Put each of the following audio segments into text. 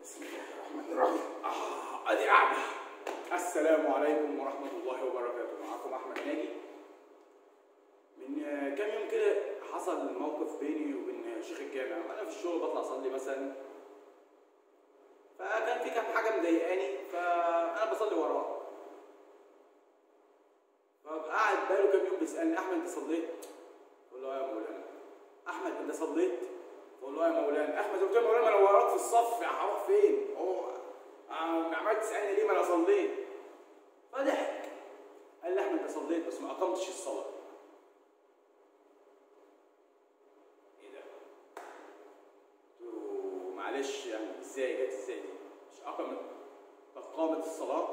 بسم الله الرحمن الرحيم آه ادي قاعدة السلام عليكم ورحمة الله وبركاته معكم احمد ناجي من آه، كام يوم كده حصل موقف بيني وبين شيخ الجامع وانا في الشغل بطلع اصلي مثلا فكان في كام حاجة مضايقاني فانا بصلي وراه فقعد بقاله كام يوم بيسألني احمد انت صليت؟ بقول له اه يا مولانا احمد انت صليت؟ بقول له اه يا مولانا احمد قلت له يا مولانا انا وراك في الصف هروح فين؟ هو آه، عمال تسالني ليه ما انا صليت؟ فضحك قال لي احمد انت صليت بس ما اقمتش الصلاه ايه ده؟ قلت له معلش يعني ازاي جت ازاي دي؟ مش اقمت طب قامت الصلاه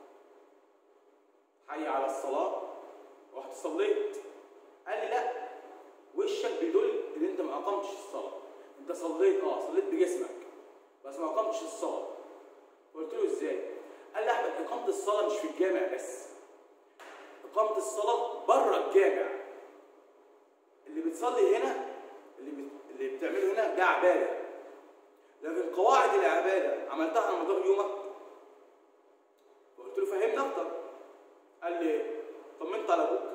حي على الصلاه رحت صليت قال لي لا وشك بيدل ان انت ما اقمتش الصلاه انت صليت اه صليت بجسمك بس ما اقمتش الصلاه قلت له ازاي قال لي احمد اقامه الصلاه مش في الجامع بس اقامه الصلاه بره الجامع اللي بتصلي هنا اللي بت... اللي بتعمله هنا ده عباده لكن قواعد العباده عملتها على مدار يومك فقلت له فهمني اكتر قال لي طمنت على ابوك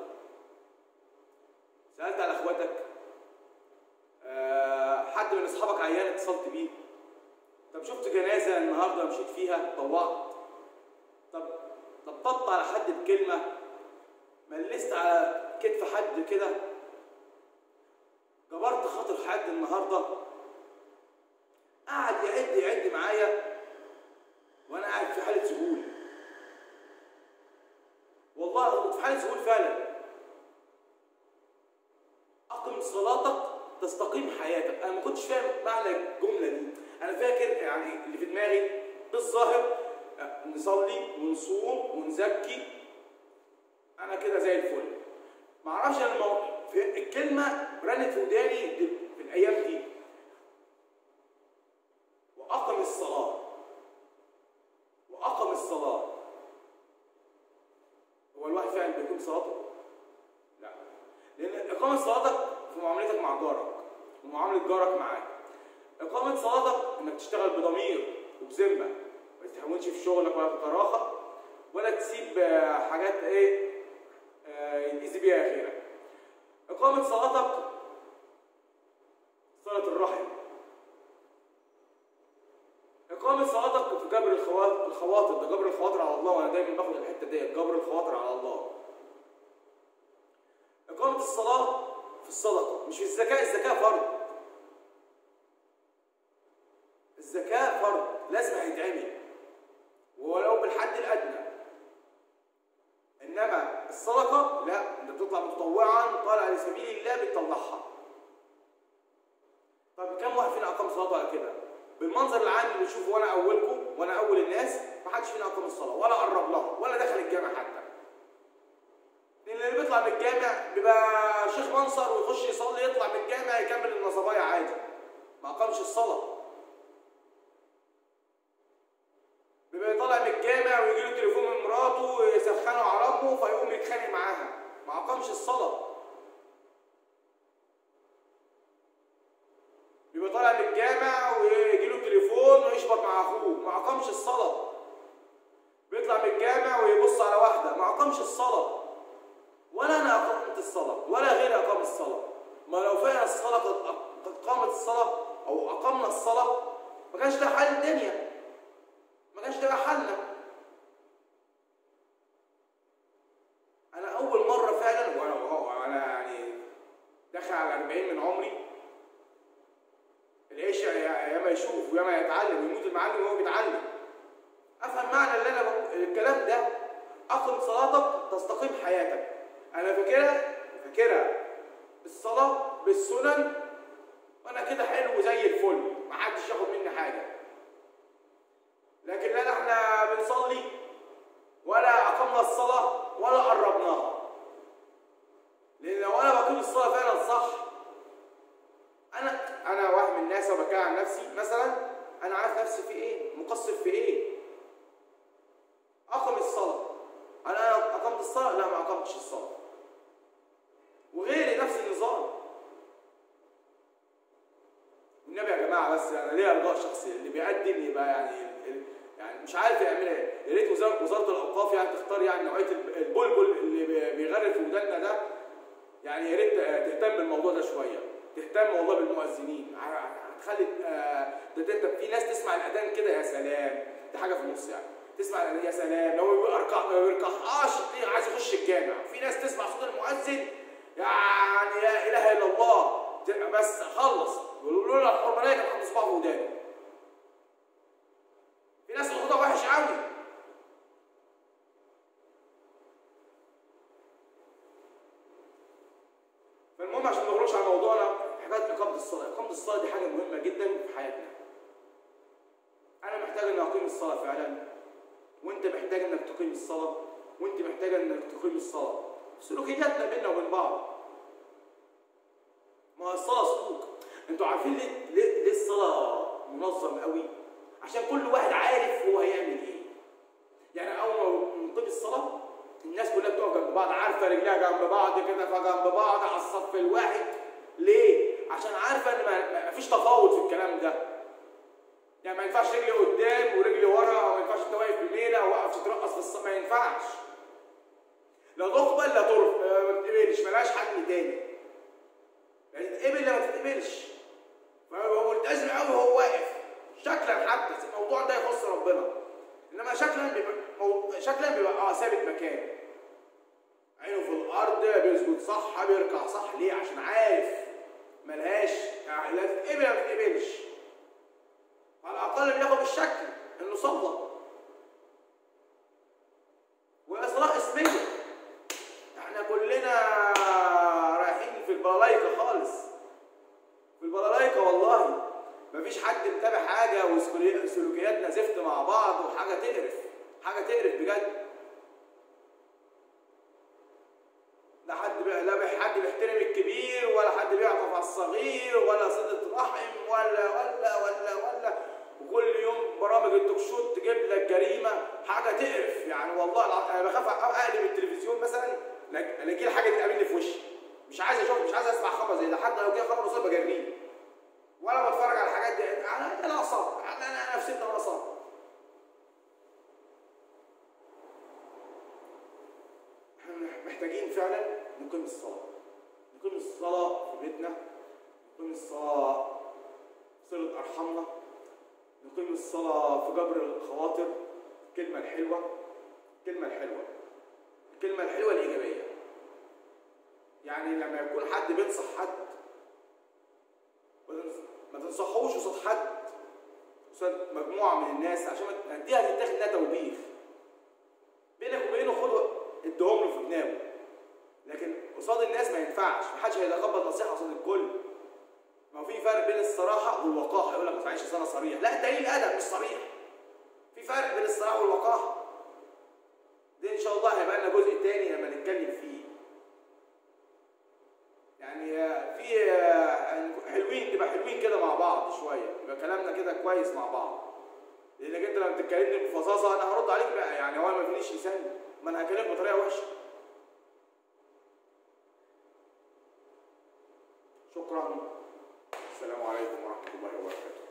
سالت على اخواتك أه حد من اصحابك عيان اتصلت بيه طب شفت جنازه النهارده مشيت فيها طوعت طب طبطبت على حد بكلمه ملست على كتف حد كده جبرت خاطر حد النهارده قعد يعد يعد معايا وانا قاعد في حاله ذهول والله كنت في حاله ذهول فعلا اقم صلاتك تستقيم حياتك انا ما كنتش فاهم معنى الجمله دي انا فاكر يعني اللي في دماغي بالظاهر آه، نصلي ونصوم ونزكي انا كده زي الفل ما اعرفش انا المو... في الكلمه رنت في وداني دل- في الايام دي واقم الصلاه واقم الصلاه هو الواحد فعلا بيقيم صلاته لا لان اقامه صلاتك في معاملتك مع جارك ومعامله جارك معاك اقامه صلاتك انك تشتغل بضمير وبذمه ما تتهاونش في شغلك ولا تتراخى ولا تسيب آه، حاجات ايه آه، يتأذي بيها غيرك اقامه صلاتك صله الرحم إقامة صلاتك في جبر الخواطر الخواطر ده جبر الخواطر على الله وأنا دايما باخد الحتة ديت جبر الخواطر على الله. إقامة الصلاة في الصدقة مش في الزكاة الزكاة فرض. الزكاة فرض لازم هيتعمل ولو بالحد الأدنى. إنما الصدقة لا أنت بتطلع متطوعا طالع لسبيل الله بتطلعها. طب كم واحد فينا أقام صلاته على كده؟ بالمنظر العام اللي بنشوفه وانا اولكم وانا اول الناس ما حدش فينا اقام الصلاه ولا قرب لها ولا دخل الجامع حتى لان اللي بيطلع من الجامع بيبقى شيخ منصر ويخش يصلي يطلع من الجامع يكمل النصبايا عادي ما اقامش الصلاه بيبقى طالع من الجامع ويجي له تليفون من مراته يسخنه على امه فيقوم يتخانق معاها ما اقامش الصلاه بيبقى طالع من الجامع ويجي له تليفون ويشبط مع اخوه ما اقامش الصلاه بيطلع من الجامع ويبص على واحده ما اقامش الصلاه ولا انا اقمت الصلاه ولا غيري اقام الصلاه ما لو فعلا الصلاه قد قد قامت الصلاه او اقمنا الصلاه ما كانش ده حل الدنيا ما كانش ده حلنا انا اول مره فعلا وانا وانا يعني داخل على 40 من عمري العيش ياما يشوف وياما يتعلم ويموت المعلم وهو بيتعلم افهم معنى اللي انا بقول الكلام ده اقم صلاتك تستقيم حياتك انا فاكرها فاكرها الصلاه بالسنن وانا كده حلو زي الفل محدش ياخد مني حاجه لكن لا احنا بنصلي ولا اقمنا الصلاه ولا قربناها لان لو انا بقيم الصلاه فعلا صح انا انا واحد من الناس وبكى عن نفسي مثلا انا عارف نفسي في ايه مقصر في ايه اقم الصلاه انا اقمت الصلاه لا ما اقمتش الصلاه وغيري نفس النظام والنبي يا جماعه بس بس انا ليا ارجاء شخصي اللي بيقدم يبقى يعني ال- يعني مش عارف يعمل ايه يا ريت وزاره وزاره الاوقاف يعني تختار يعني نوعيه الب- البلبل اللي بي- بيغرد في وداننا ده يعني يا ريت تهتم بالموضوع ده شويه تهتم والله بالمؤذنين ه- هتخلي آه، ده ده ده في ناس تسمع الاذان كده يا سلام دي حاجه في النص يعني تسمع الاذان يا سلام لو بيركع ما بيركعش دي عايز يخش الجامع في ناس تسمع صوت المؤذن يعني لا اله الا الله تبقى بس خلص ولولا الحرمانيه كان حط صباعه في ودانه في ناس صوتها وحش قوي فالمهم عشان ما نخرجش عن موضوعنا حكايه اقامه الصلاه، اقامه الصلاه دي حاجه مهمه جدا في حياتنا. انا محتاج اني اقيم الصلاه فعلا وانت محتاج انك تقيم الصلاه وانت محتاجه انك تقيم الصلاه. سلوكياتنا بيننا وبين بعض. ما هو الصلاه سلوك. انتوا عارفين ليه ليه, ليه الصلاه منظم قوي؟ عشان كل واحد عارف هو هيعمل ايه. يعني اول ما نقيم الصلاه الناس كلها بتقف جنب بعض عارفه رجليها جنب بعض كده فجنب بعض على الصف الواحد ليه؟ عشان عارفه ان ما- ما فيش تفاوض في الكلام ده. يعني ما ينفعش رجلي قدام ورجلي ورا او ما ينفعش انت واقف بميله او واقف تترقص في الصف ما ينفعش. لا تقبل لا ترفض ما تتقبلش ملهاش حل تاني. يعني تتقبل لا ما تتقبلش. فهو ملتزم قوي وهو واقف شكلا حتى الموضوع ده يخص ربنا. انما شكلا بيبقى مو... شكلا بيبقى اه ثابت مكان عينه في الارض بيسجد صح بيركع صح ليه عشان عارف ملهاش يعني لا تتقبل لا ما تتقبلش على الاقل بياخد الشكل انه صلى وهي صلاه اسميه احنا كلنا رايحين في البلايكه خالص في البلايكه والله مفيش حد متابع حاجه وسلوكياتنا زفت مع بعض وحاجه تقرف حاجه تقرف بجد لا حد بي... لا بي- حد بيحترم الكبير ولا حد بيعطف على الصغير ولا صله رحم ولا ولا ولا ولا وكل يوم برامج التوك شو تجيب لك جريمه حاجه تقرف يعني والله الع- انا بخاف اقلب التلفزيون مثلا لا- الاقي الحاجه دي تقابلني في وشي مش عايز اشوف مش عايز اسمع خبر زي ده حتى لو جه خبر قصير بجريه ولا بتفرج على الحاجات دي انا انا ناقصه انا انا نفسيتي ناقصه احنا محتاجين فعلا نقيم الصلاه نقيم الصلاه في بيتنا نقيم الصلاه في صله ارحامنا نقيم الصلاه في جبر الخواطر الكلمه الحلوه الكلمه الحلوه الكلمه الحلوه الايجابيه يعني لما يكون حد بينصح حد ما تنص- ما تنصحوش قصاد حد قصاد مجموعه من الناس عشان ما- دي هتتاخد انها توبيخ بينك وبينه خد اديهم له في دماغه لكن قصاد الناس ما ينفعش محدش هيتقبل نصيحه قصاد الكل ما هو في فرق بين الصراحه والوقاحه يقول لك ما تسمعيش انا صريح لا انت قليل ادب مش صريح في فرق بين الصراحه والوقاحه دي ان شاء الله هيبقى لنا جزء تاني لما نتكلم فيه يعني آه، في آه، حلوين نبقى حلوين كده مع بعض شويه يبقى كلامنا كده كويس مع بعض لانك انت لما بتتكلمني بفظاظه انا هرد عليك بقى يعني هو ما فينيش لسان ما انا هكلمك بطريقه وحشه شكرا السلام عليكم ورحمه الله وبركاته